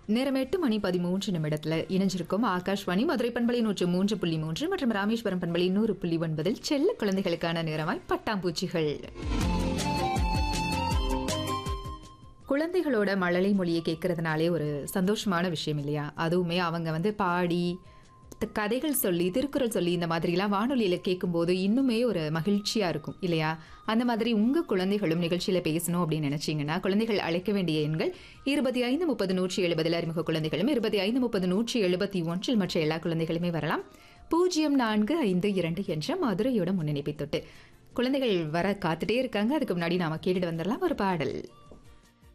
நேரம் எட்டு மணி பதிமூன்று நிமிடத்துல இணைஞ்சிருக்கும் ஆகாஷ்வாணி மதுரை பண்பலை நூற்று மூன்று புள்ளி மூன்று மற்றும் ராமேஸ்வரம் பண்பலை நூறு புள்ளி ஒன்பதில் செல்ல குழந்தைகளுக்கான நேரமாய் பட்டாம்பூச்சிகள் குழந்தைகளோட மழலை மொழியை கேட்கறதுனாலே ஒரு சந்தோஷமான விஷயம் இல்லையா அதுவுமே அவங்க வந்து பாடி த- கதைகள் சொல்லி திருக்குறள் சொல்லி இந்த மாதிரிலாம் வானொலியில் கேட்கும்போது இன்னுமே ஒரு மகிழ்ச்சியாக இருக்கும் இல்லையா அந்த மாதிரி உங்கள் குழந்தைகளும் நிகழ்ச்சியில் பேசணும் அப்படின்னு நினச்சிங்கன்னா குழந்தைகள் அழைக்க வேண்டிய எண்கள் இருபத்தி ஐந்து முப்பது நூற்றி எழுபதில் அறிமுக குழந்தைகளும் இருபத்தி ஐந்து முப்பது நூற்றி எழுபத்தி ஒன்றில் மற்ற எல்லா குழந்தைகளுமே வரலாம் பூஜ்ஜியம் நான்கு ஐந்து இரண்டு என்ற மதுரையோட முன்னிணைப்பை தொட்டு குழந்தைகள் வர காத்துட்டே இருக்காங்க அதுக்கு முன்னாடி நாம கேட்டுட்டு வந்துடலாம் ஒரு பாடல்